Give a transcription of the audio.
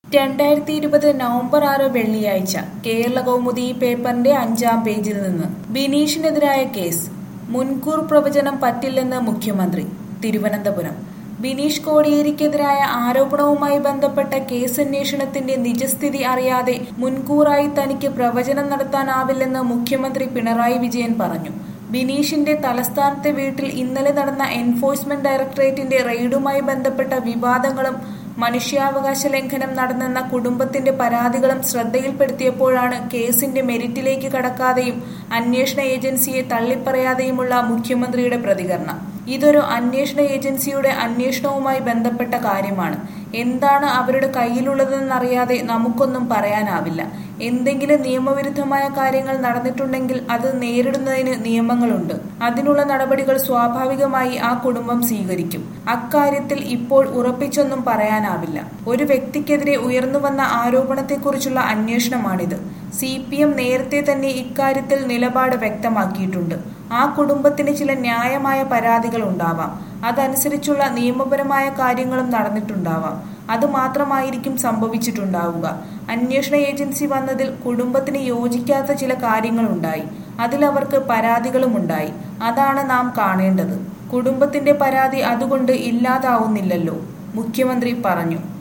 രണ്ടായിരത്തി ഇരുപത് നവംബർ ആറ് വെള്ളിയാഴ്ച കേരള കൗമുദി പേപ്പറിന്റെ അഞ്ചാം പേജിൽ നിന്ന് ബിനീഷിനെതിരായ കേസ് മുൻകൂർ പ്രവചനം പറ്റില്ലെന്ന് മുഖ്യമന്ത്രി തിരുവനന്തപുരം ബിനീഷ് കോടിയേരിക്കെതിരായ ആരോപണവുമായി ബന്ധപ്പെട്ട കേസ് അന്വേഷണത്തിന്റെ നിജസ്ഥിതി അറിയാതെ മുൻകൂറായി തനിക്ക് പ്രവചനം നടത്താനാവില്ലെന്ന് മുഖ്യമന്ത്രി പിണറായി വിജയൻ പറഞ്ഞു ബിനീഷിന്റെ തലസ്ഥാനത്തെ വീട്ടിൽ ഇന്നലെ നടന്ന എൻഫോഴ്സ്മെന്റ് ഡയറക്ടറേറ്റിന്റെ റെയ്ഡുമായി ബന്ധപ്പെട്ട വിവാദങ്ങളും മനുഷ്യാവകാശ ലംഘനം നടന്നെന്ന കുടുംബത്തിന്റെ പരാതികളും ശ്രദ്ധയിൽപ്പെടുത്തിയപ്പോഴാണ് കേസിന്റെ മെരിറ്റിലേക്ക് കടക്കാതെയും അന്വേഷണ ഏജൻസിയെ തള്ളിപ്പറയാതെയുമുള്ള മുഖ്യമന്ത്രിയുടെ പ്രതികരണം ഇതൊരു അന്വേഷണ ഏജൻസിയുടെ അന്വേഷണവുമായി ബന്ധപ്പെട്ട കാര്യമാണ് എന്താണ് അവരുടെ കയ്യിലുള്ളതെന്നറിയാതെ നമുക്കൊന്നും പറയാനാവില്ല എന്തെങ്കിലും നിയമവിരുദ്ധമായ കാര്യങ്ങൾ നടന്നിട്ടുണ്ടെങ്കിൽ അത് നേരിടുന്നതിന് നിയമങ്ങളുണ്ട് അതിനുള്ള നടപടികൾ സ്വാഭാവികമായി ആ കുടുംബം സ്വീകരിക്കും അക്കാര്യത്തിൽ ഇപ്പോൾ ഉറപ്പിച്ചൊന്നും പറയാനാവില്ല ഒരു വ്യക്തിക്കെതിരെ ഉയർന്നുവന്ന ആരോപണത്തെക്കുറിച്ചുള്ള അന്വേഷണമാണിത് സി പി എം നേരത്തെ തന്നെ ഇക്കാര്യത്തിൽ നിലപാട് വ്യക്തമാക്കിയിട്ടുണ്ട് ആ കുടുംബത്തിന് ചില ന്യായമായ പരാതികൾ ഉണ്ടാവാം അതനുസരിച്ചുള്ള നിയമപരമായ കാര്യങ്ങളും നടന്നിട്ടുണ്ടാവാം അത് മാത്രമായിരിക്കും സംഭവിച്ചിട്ടുണ്ടാവുക അന്വേഷണ ഏജൻസി വന്നതിൽ കുടുംബത്തിന് യോജിക്കാത്ത ചില കാര്യങ്ങളുണ്ടായി അതിലവർക്ക് പരാതികളുമുണ്ടായി അതാണ് നാം കാണേണ്ടത് കുടുംബത്തിന്റെ പരാതി അതുകൊണ്ട് ഇല്ലാതാവുന്നില്ലല്ലോ മുഖ്യമന്ത്രി പറഞ്ഞു